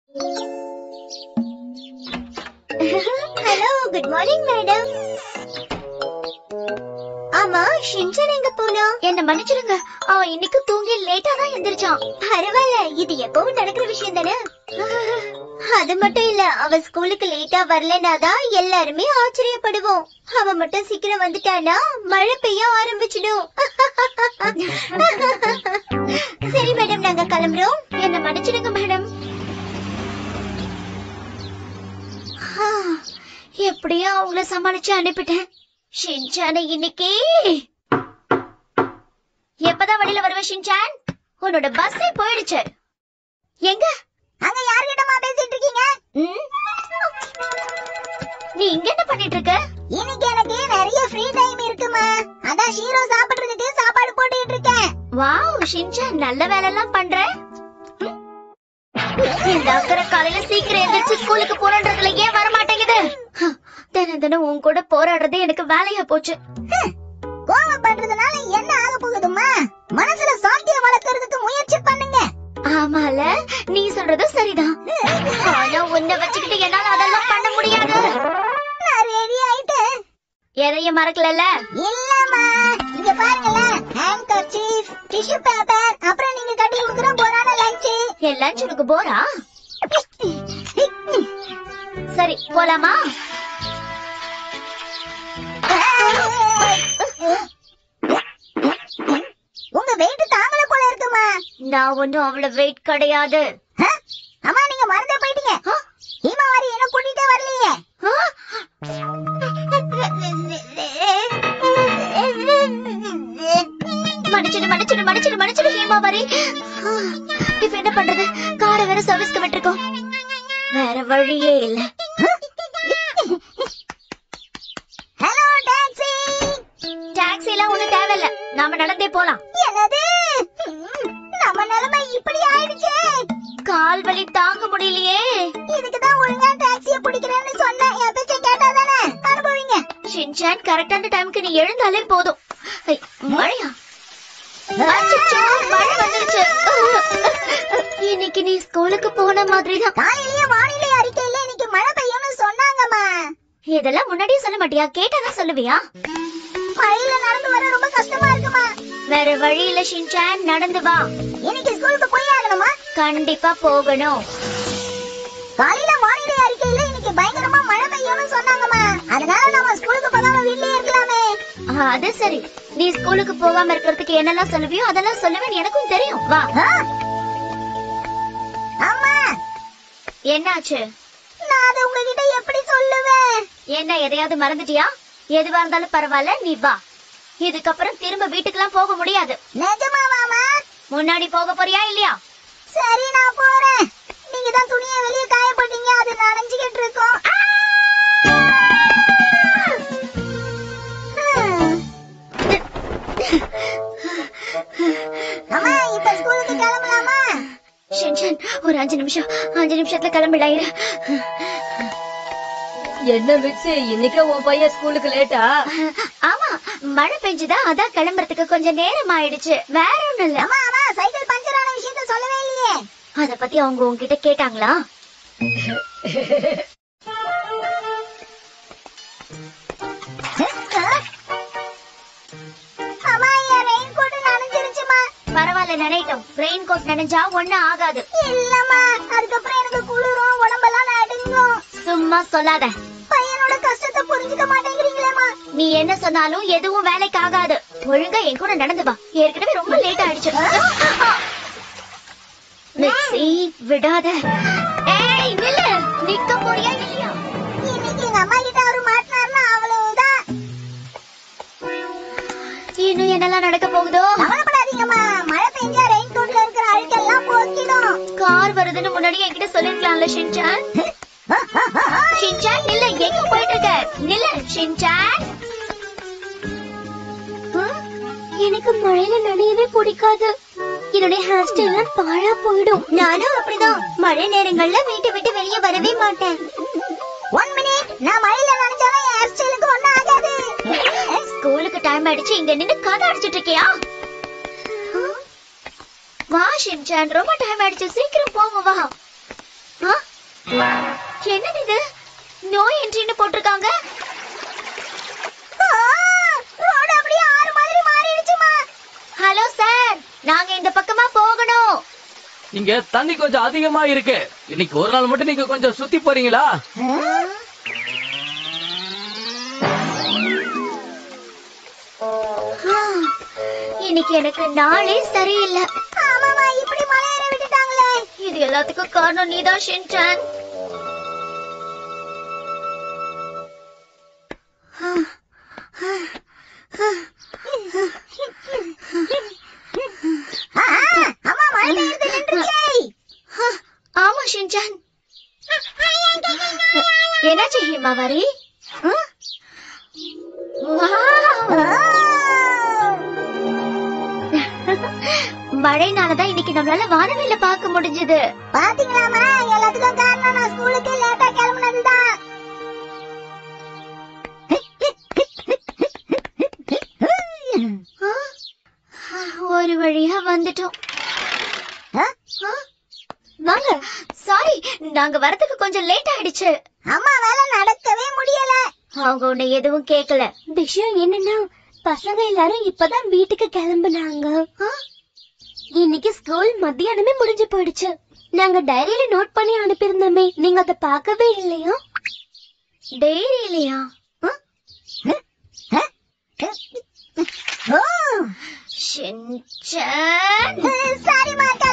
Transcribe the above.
Hello good morning madam ஆமா Shinchan எங்க போனா என்ன மன்னிச்சிடுங்க அவன் இன்னைக்கு தூங்கி லேட்டா தான் எந்திரிச்சான் பரவாயில்ல இது எப்பவும் நடக்கிற விஷயம் தானே அது மட்டும் இல்ல அவ ஸ்கூலுக்கு லேட்டா வரலனாதான் எல்லாருமே ஆச்சரியப்படுவோம் அவ மட்டும் சீக்கிரம் வந்துட்டானா மழை பெய்ய ஆரம்பிச்சிடும் சரி மேடம் நாங்க கிளம்புறோம் என்ன மன்னிச்சிடுங்க மேடம் எப்படியோ அவங்கள சமாளிச்சு அனுப்பிட்டேன் ஷின்சானை இன்னைக்கு எப்பதான் வெளியில வருவ ஷின்சான் உன்னோட பஸ்ஸே போயிடுச்சு எங்க அங்க யார்கிட்டமா பேசிட்டு இருக்கீங்க ம்? நீ இங்க என்ன பண்ணிட்டு இருக்க இன்னைக்கு எனக்கு நிறைய ஃப்ரீ டைம் இருக்குமா அதான் ஷீரோ சாப்பிடுறதுக்கு சாப்பாடு போட்டுட்டு இருக்கேன் வாவ் ஷின்சான் நல்ல வேலை எல்லாம் பண்ற ம். இந்த அக்கறை காலையில சீக்கிரம் எந்திரிச்சு ஸ்கூலுக்கு போறன்றதுல ஏன் வர மாட்டேங்குது ஹ, தினம் தினம் உன் கூட போராடுறது எனக்கு வேலையா போச்சு கோவப்படுறதுனால என்ன ஆக போகுதுமா மனசுல சாந்திய வளர்க்கறதுக்கு முயற்சி பண்ணுங்க ஆமால நீ சொல்றது சரிதான் ஆனா உன்னை வச்சுக்கிட்டு என்னால அதெல்லாம் பண்ண முடியாது நான் ரெடி ஆயிட்டேன் எதையும் மறக்கலல்ல இல்லம்மா இங்க பாருங்களேன் ஹேங்கர் சீஃப் டிஷ்யூ பேப்பர் அப்புறம் நீங்க கட்டி கொடுக்குற போறான லஞ்ச் எல்லாம் உனக்கு போரா சரி போலாமா உங்க வெயிட் தாங்கல போல இருக்குமா நான் ஒன்னும் அவ்வளவு வெயிட் கிடையாது ஆ? அம்மா நீங்க மறந்தே போயிட்டீங்க ஆ? ஹீமாவாரி என்ன கூட்டிட்டே வரலையே ஆ? மன்னிச்சிடு மன்னிச்சிடு மன்னிச்சிடு மன்னிச்சிடு ஹேமாவரி இப்ப என்ன பண்றது காரை வேற சர்வீஸ்க்கு விட்டுருக்கோம் வேற வழியே இல்ல ஹலோ டாக்ஸி டாக்ஸி எல்லாம் ஒண்ணும் தேவையில்ல நாம நடந்தே போலாம் என்னது ம், நம்ம நிலைமை இப்படி ஆயிடுச்சே கால் வலி தாங்க முடியலையே இதுக்கு தான் ஒழுங்கா டாக்ஸிய பிடிக்கிறேன்னு சொன்னேன் என் பேச்ச கேட்டா தானே அனுபவிங்க ஷின்சான் கரெக்டான டைம்க்கு நீ எழுந்தாலே போதும் ஐ, மழையா அச்சச்சோ, மழை வந்துருச்சு இன்னைக்கு நீ ஸ்கூலுக்கு போன மாதிரி தான் காலையிலேயே வானிலை அறிக்கையில இன்னைக்கு மழை பெய்யும்னு சொன்னாங்கம்மா இதெல்லாம் முன்னாடியே சொல்ல மாட்டியா கேட்டாதான் சொல்லுவியா மழையில நடந்து வர ரொம்ப கஷ்டமா இருக்குமா வேற வழி இல்ல ஷின்சான் நடந்து வா இன்னைக்கு ஸ்கூலுக்கு போய் ஆகணுமா கண்டிப்பா போகணும் காலையில வானிலை அறிக்கையில இன்னைக்கு பயங்கரமா மழை பெய்யும்னு சொன்னாங்கம்மா அதனால நம்ம ஸ்கூலுக்கு போகாம வீட்லயே இருக்கலாமே ஆ, அது சரி நீ ஸ்கூலுக்கு போகாம இருக்கிறதுக்கு என்னெல்லாம் சொல்லுவியோ அதெல்லாம் சொல்லுவேன் எனக்கும் தெரியும் வா ஆ? அம்மா என்னாச்சு நான் அதை உங்ககிட்ட எப்படி சொல்லுவேன் என்ன எதையாவது மறந்துட்டியா எதுவா இருந்தாலும் பரவாயில்ல நீ வா இதுக்கப்புறம் திரும்ப வீட்டுக்கெல்லாம் போக முடியாது நிஜமாவாமா முன்னாடி போக போறியா இல்லையா சரி நான் போறேன் நீங்க தான் துணியை வெளிய காய போட்டீங்க அது நனைஞ்சுக்கிட்டு இருக்கோம் ஹம். அம்மா இப்ப ஸ்கூலுக்கு கிளம்பலாமா ஷின்ஷன் ஒரு அஞ்சு நிமிஷம் அஞ்சு நிமிஷத்துல கிளம்பிடாயிரு என்ன மிக்ஸி இன்னைக்கு உன் பையன் ஸ்கூலுக்கு லேட்டா ஆமா மழை பெஞ்சுதா அதான் கிளம்புறதுக்கு கொஞ்சம் நேரம் ஆயிடுச்சு வேற ஒண்ணும் இல்ல அம்மா அம்மா சைக்கிள் பஞ்சர் ஆன விஷயத்த சொல்லவே இல்லையே அத பத்தி அவங்க உங்ககிட்ட கேட்டாங்களா அம்மா என் ரெயின் கோட் நனைஞ்சிருச்சுமா பரவாயில்ல நினைட்டோம் ரெயின் கோட் நினைஞ்சா ஒண்ணும் ஆகாது இல்லம்மா அதுக்கப்புறம் எனக்கு குளிரும் உடம்பெல்லாம் நடுங்கும் சும்மா சொல்லாத பையனோட கஷ்டத்தை புரிஞ்சுக்க மாட்டேங்கிறீங்களேம்மா நீ என்ன சொன்னாலும் எதுவும் வேலைக்கு ஆகாது ஒழுங்கா என் கூட நடந்து வா ஏற்கனவே ரொம்ப லேட் ஆயிடுச்சு மிக்ஸி விடாத ஏய் நில்லு நிக்க போறியா இல்லையா இன்னைக்கு எங்க அம்மா கிட்ட அவரு மாட்டினாருன்னா அவ்வளவுதான் இன்னும் என்னெல்லாம் நடக்க போகுதோ கவலைப்படாதீங்கம்மா மழை பெஞ்சா ரெயின் கோட்ல இருக்கிற அழுக்கெல்லாம் போக்கிடும் கார் வருதுன்னு முன்னாடி என்கிட்ட சொல்லிருக்கலாம்ல ஷின்சான் ஷின்சான் நில்லு எங்க போயிட்டு இருக்க நில்லு ஷின்சான் எனக்கு மழையில நனையவே பிடிக்காது என்னுடைய ஹேர் ஸ்டைல் பாழா போயிடும் நானும் அப்படிதான் மழை நேரங்கள்ல வீட்டை விட்டு வெளியே வரவே மாட்டேன் ஒன் மினிட் நான் மழையில நனைஞ்சாலும் என் ஹேர் ஸ்டைலுக்கு ஒண்ணும் ஆகாது ஸ்கூலுக்கு டைம் ஆயிடுச்சு இங்க நின்னு கதை அடிச்சிட்டு இருக்கியா வா ஷின்சான் ரொம்ப டைம் ஆயிடுச்சு சீக்கிரம் போங்க வா ஆ? என்னது இது நோ என்ட்ரின்னு போட்டிருக்காங்க ரோடு அப்படியே ஆறு மாதிரி மாறிடுச்சுமா ஹலோ சார் நாங்க இந்த பக்கமா போகணும் இங்க தண்ணி கொஞ்சம் அதிகமா இருக்கு இன்னைக்கு ஒரு நாள் மட்டும் நீங்க கொஞ்சம் சுத்தி போறீங்களா ஆ, இன்னைக்கு எனக்கு நாளே சரியில்லை ஆமாமா இப்படி மலையேற விட்டுட்டாங்களே இது எல்லாத்துக்கும் காரணம் நீதான் ஷின்சான் அம்மா மழை பெய்யுறது நின்றுச்சே ஆமா ஷின்சான் என்னாச்சு ஹிமாவாரி ஆ? வாவ்! மழைனாலதான் இன்னைக்கு நம்மளால வானவில்ல பார்க்க முடிஞ்சது பாத்தீங்களாமா எல்லாத்துக்கும் காரணம் நான் ஸ்கூலுக்கு லேட்டா கிளம்புனதுதான் ஆ? ஒரு வழியா வந்துட்டோம் ஆ? ஆ? வாங்க சாரி நாங்க வரதுக்கு கொஞ்சம் லேட் ஆயிடுச்சு அம்மா வேலை நடக்கவே முடியல அவங்க உன்னை எதுவும் கேட்கல விஷயம் என்னன்னா பசங்க எல்லாரும் இப்பதான் வீட்டுக்கு கிளம்புனாங்க இன்னைக்கு ஸ்கூல் மத்தியானமே முடிஞ்சு போயிடுச்சு நாங்க டைரியில நோட் பண்ணி அனுப்பியிருந்தோமே நீங்க அதை பார்க்கவே இல்லையா டெய்ரி இல்லையா ஷின்சான் சாரி மாட்டா